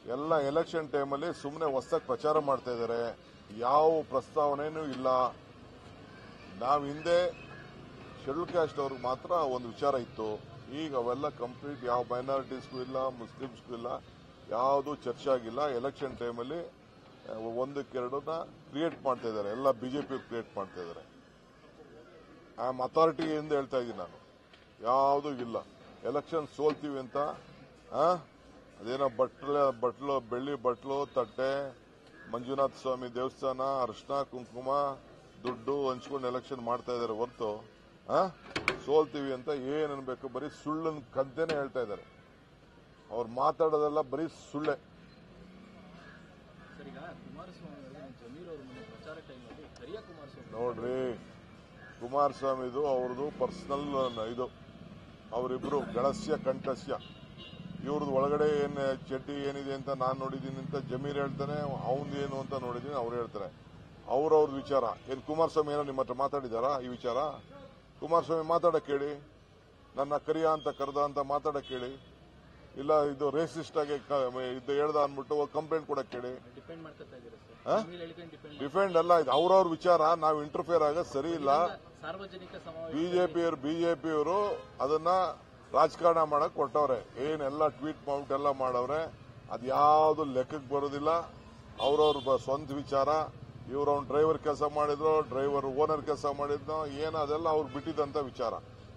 ಎಲ್ಲ ಎಲೆಕ್ಷನ್ ಟೈಮಲ್ಲಿ ಸುಮ್ಮನೆ ಹೊಸದಾಗಿ ಪ್ರಚಾರ ಮಾಡ್ತಾ ಇದ್ದಾರೆ ಯಾವ ಪ್ರಸ್ತಾವನೆನೂ ಇಲ್ಲ ನಾವು ಹಿಂದೆ ಶೆಡ್ಯೂಲ್ ಕ್ಯಾಸ್ಟ್ ಅವ್ರಿಗೆ ಮಾತ್ರ ಒಂದು ವಿಚಾರ ಇತ್ತು ಈಗ ಅವೆಲ್ಲ ಕಂಪ್ಲೀಟ್ ಯಾವ ಮೈನಾರಿಟೀಸ್ಗೂ ಇಲ್ಲ ಮುಸ್ಲಿಮ್ಸ್ಗೂ ಇಲ್ಲ ಯಾವುದು ಚರ್ಚೆ ಆಗಿಲ್ಲ ಎಲೆಕ್ಷನ್ ಟೈಮಲ್ಲಿ ಒಂದಕ್ಕೆರಡನ್ನ ಕ್ರಿಯೇಟ್ ಮಾಡ್ತಾ ಇದ್ದಾರೆ ಎಲ್ಲ ಬಿಜೆಪಿ ಕ್ರಿಯೇಟ್ ಮಾಡ್ತಾ ಇದ್ದಾರೆ ಐ ಆಮ್ ಅಥಾರಿಟಿ ಎಂದು ಹೇಳ್ತಾ ಇದ್ದೀನಿ ನಾನು ಯಾವುದೂ ಇಲ್ಲ ಎಲೆಕ್ಷನ್ ಸೋಲ್ತೀವಿ ಅಂತ ಆ? ಅದೇನೋ ಬಟ್ಲ ಬಟ್ಲು ಬೆಳ್ಳಿ ಬಟ್ಲು ತಟ್ಟೆ ಮಂಜುನಾಥ ಸ್ವಾಮಿ ದೇವಸ್ಥಾನ ಅರ್ಶನ ಕುಂಕುಮ ದುಡ್ಡು ಹಂಚ್ಕೊಂಡು ಎಲೆಕ್ಷನ್ ಮಾಡ್ತಾ ಇದ್ದಾರೆ ಹೊರತು ಆ? ಸೋಲ್ತೀವಿ ಅಂತ ಏನ್ ಅನ್ಬೇಕು ಬರೀ ಸುಳ್ಳನ್ ಕಂತೆನೆ ಹೇಳ್ತಾ ಇದ್ದಾರೆ ಅವ್ರು ಮಾತಾಡೋದೆಲ್ಲ ಬರೀ ಸುಳ್ಳೆ ಸರ್ ಈಗ ಕುಮಾರಸ್ವಾಮಿ ಅವರು ಜಮೀರ್ ಅವ್ರ ಮನೆ ಪ್ರಚಾರ ಟೈಮಲ್ಲಿ ಕರಿಯ ಕುಮಾರಸ್ವಾಮಿ ನೋಡ್ರಿ ಕುಮಾರಸ್ವಾಮಿದು ಅವ್ರದ್ದು ಪರ್ಸನಲ್ ಇದು ಅವರಿಬ್ರು ಗಳಸ್ಯ ಕಂಠಸ್ಯ ಇವ್ರದ್ದು ಒಳಗಡೆ ಏನ್ ಚಡ್ಡಿ ಏನಿದೆ ಅಂತ ನಾನು ನೋಡಿದ್ದೀನಿ ಅಂತ ಜಮೀರ್ ಹೇಳ್ತಾನೆ ಅವನ್ದು ಏನು ಅಂತ ನೋಡಿದ್ದೀನಿ ಅವ್ರು ಹೇಳ್ತಾರೆ ಅವ್ರವ್ರದ್ದು ವಿಚಾರ ಏನ್ ಕುಮಾರಸ್ವಾಮಿ ಏನೋ ನಿಮ್ಮ ಹತ್ರ ಮಾತಾಡಿದಾರಾ ಈ ವಿಚಾರ ಕುಮಾರಸ್ವಾಮಿ ಮಾತಾಡಕ್ ಹೇಳಿ ನನ್ನ ಕರಿಯ ಅಂತ ಕರೆದ ಅಂತ ಮಾತಾಡಕ್ ಹೇಳಿ ಇಲ್ಲ ಇದು ರೇಸಿಸ್ಟ್ ಆಗಿ ಕ- ಇದು ಹೇಳ್ದ ಅಂದ್ಬಿಟ್ಟು ಕಂಪ್ಲೇಂಟ್ ಕೊಡಕ್ ಹೇಳಿ ಡಿಪೆಂಡ್ ಮಾಡ್ಕೊತಾ ಇದ್ದಾರೆ ಸರ್ ಹಾ? ಜಮೀರ್ ಹೇಳಿಕೆ ಡಿಪೆಂಡ್ ಡಿಫೆಂಡ್ ಅಲ್ಲ ಇದು ಅವ್ರವ್ರ ವಿಚಾರ ನಾವು ಇಂಟರ್ಫಿಯರ್ ಆಗೋದು ಸರಿ ಇಲ್ಲ ಸಾರ್ವಜನಿಕ ಸಮಾವೇಶ ಬಿಜೆಪಿಯವರು ಬಿಜೆಪಿಯವರು ಅದನ್ನ ರಾಜಕಾರಣ ಮಾಡಕ್ ಕೊಟ್ಟವ್ರೆ ಏನೆಲ್ಲ ಟ್ವೀಟ್ ಮಾಡ್ಬಿಟ್ಟು ಎಲ್ಲ ಮಾಡವ್ರೆ ಅದ್ಯಾವುದು ಲೆಕ್ಕಕ್ಕೆ ಬರೋದಿಲ್ಲ ಅವ್ರವ್ರ ಬ- ಸ್ವಂತ ವಿಚಾರ ಇವ್ರ ಅವ್ನ ಡ್ರೈವರ್ ಕೆಲಸ ಮಾಡಿದ್ರು ಡ್ರೈವರ್ ಓನರ್ ಕೆಲಸ ಮಾಡಿದ್ನೋ ಏನೋ ಅದೆಲ್ಲ ಅವ್ರು ಬಿಟ್ಟಿದ್ದಂತ ವಿಚಾರ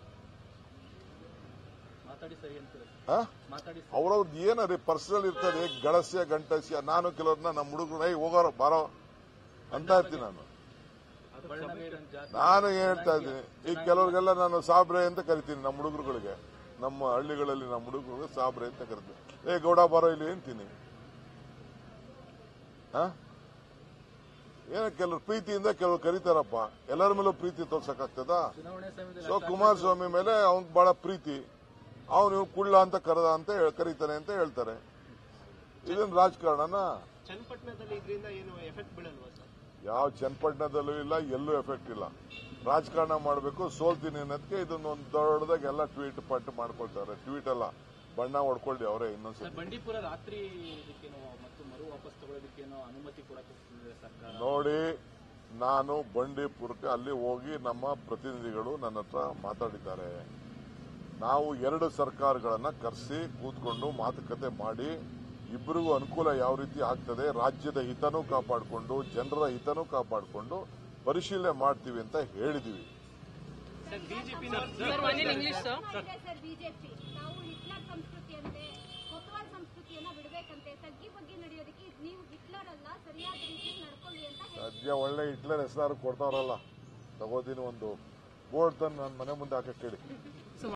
ಮಾತಾಡಿ ಸರಿ ಅಂತೀರ ಆ? ಮಾತಾಡಿ ಸರಿ. ಅವ್ರವ್ರದ್ದು ಏನರಿ ಪರ್ಸನಲ್ ಇರ್ತದೆ ಗಳಸ್ಯ ಗಂಟಸ್ಯ ನಾನು ಕೆಲವ್ರನ್ನ ನಮ್ಮ ಹುಡುಗರು ಐ ಹೋಗೋರು ಬಾರೋ ಅಂತ ಇರ್ತೀನಿ ನಾನು ಬಣ್ಣವೇ ನನ್ ಜಾತಿ ನಾನು ಏನ್ ಹೇಳ್ತಾ ಇದ್ದೀನಿ ಈಗ ಕೆಲವ್ರಿಗೆಲ್ಲ ನಾನು ಸಾಬ್ರೆ ಅಂತ ಕರಿತೀನಿ ನಮ್ಮ ಹುಡುಗರುಗಳಿಗೆ ನಮ್ಮ ಹಳ್ಳಿಗಳಲ್ಲಿ ನಮ್ಮ ಹುಡುಗರು ಸಾಬ್ರೆ ಅಂತ ಕರಿತೀನಿ ಏ ಗೌಡ ಬಾರೋ ಇಲ್ಲಿ ಅಂತೀನಿ ಆ? ಏನೋ ಕೆಲವ್ರು ಪ್ರೀತಿಯಿಂದ ಕೆಲವ್ರು ಕರೀತಾರಪ್ಪ ಎಲ್ಲರ ಮೇಲೂ ಪ್ರೀತಿ ತೋರ್ಸಕ್ಕಾಗ್ತದ ಚುನಾವಣೆ ಸಮಯದಲ್ಲಿ ಸೊ ಕುಮಾರಸ್ವಾಮಿ ಮೇಲೆ ಅವನ್ ಬಹಳ ಪ್ರೀತಿ ಅವನು ಇವ್ನು ಕುಳ್ಳ ಅಂತ ಕರೆದ ಅಂತ ಹೇಳ್- ಕರೀತಾನೆ ಅಂತ ಹೇಳ್ತಾರೆ ಇದನ್ ರಾಜಕಾರಣನ ಚನ್ನಪಟ್ಟಣದಲ್ಲಿ ಇದರಿಂದ ಏನು ಎಫೆಕ್ಟ್ ಬೀಳಲ್ವಾ ಸರ್ ಯಾವ ಚನ್ನಪಟ್ಟಣದಲ್ಲೂ ಇಲ್ಲ ಎಲ್ಲೂ ಎಫೆಕ್ಟ್ ಇಲ್ಲ ರಾಜಕಾರಣ ಮಾಡಬೇಕು ಸೋಲ್ತೀನಿ ಅನ್ನೋದಕ್ಕೆ ಇದನ್ನ ಒಂದು ದೊಡ್ಡದಾಗಿ ಎಲ್ಲ ಟ್ವೀಟ್ ಪಟ್ಟು ಮಾಡ್ಕೊಳ್ತಾರೆ ಟ್ವೀಟ್ ಅಲ್ಲ ಬಣ್ಣ ಹೊಡ್ಕೊಳ್ಳಿ ಅವರೇ ಇನ್ನೊಂದ್ಸತಿ ಸರ್ ಬಂಡೀಪುರ ರಾತ್ರಿ ಇದಕ್ಕೇನೋ ಮತ್ತು ಮರು ವಾಪಸ್ ತಗೊಳ್ಳೋದಕ್ಕೇನೋ ಅನುಮತಿ ಕೊಡಕ್ಕೆ ಹೋಗ್ತಿದೆ ಸರ್ಕಾರ ನೋಡಿ ನಾನು ಬಂಡೀಪುರಕ್ಕೆ ಅಲ್ಲಿ ಹೋಗಿ ನಮ್ಮ ಪ್ರತಿನಿಧಿಗಳು ನನ್ನ ಹತ್ರ ಮಾತಾಡಿದ್ದಾರೆ ನಾವು ಎರಡು ಸರ್ಕಾರಗಳನ್ನ ಕರೆಸಿ ಕೂತ್ಕೊಂಡು ಮಾತುಕತೆ ಮಾಡಿ ಇಬ್ಬರಿಗೂ ಅನುಕೂಲ ಯಾವ ರೀತಿ ಆಗ್ತದೆ ರಾಜ್ಯದ ಹಿತನೂ ಕಾಪಾಡಿಕೊಂಡು ಜನರ ಹಿತನೂ ಕಾಪಾಡಿಕೊಂಡು ಪರಿಶೀಲನೆ ಮಾಡ್ತೀವಿ ಅಂತ ಹೇಳಿದೀವಿ sir BJP sir one in English sir ಇದೆ ಸರ್ ಬಿಜೆಪಿ ನಾವು ಹಿಟ್ಲರ್ ಸಂಸ್ಕೃತಿಯಂತೆ ಕೊತ್ವಾಲ್ ಸಂಸ್ಕೃತಿಯನ್ನ ಬಿಡಬೇಕಂತೆ ತಗ್ಗಿ ಬಗ್ಗೆ ನಡೆಯೋದಕ್ಕೆ ನೀವು ಹಿಟ್ಲರ್ ಅಲ್ಲ ಸರಿಯಾದ ರೀತಿಯಲ್ಲಿ ನಡ್ಕೊಳ್ಳಿ ಅಂತ ಹೇಳಿ ಸದ್ಯ ಒಳ್ಳೆ ಹಿಟ್ಲರ್ ಹೆಸರು ಕೊಡ್ತಾವ್ರಲ್ಲ ತಗೋತೀನಿ ಒಂದು ಬೋರ್ಡ್ ತಂದು ನನ್ನ ಮನೆ ಮುಂದೆ ಹಾಕಕ್ಕೆ ಹೇಳಿ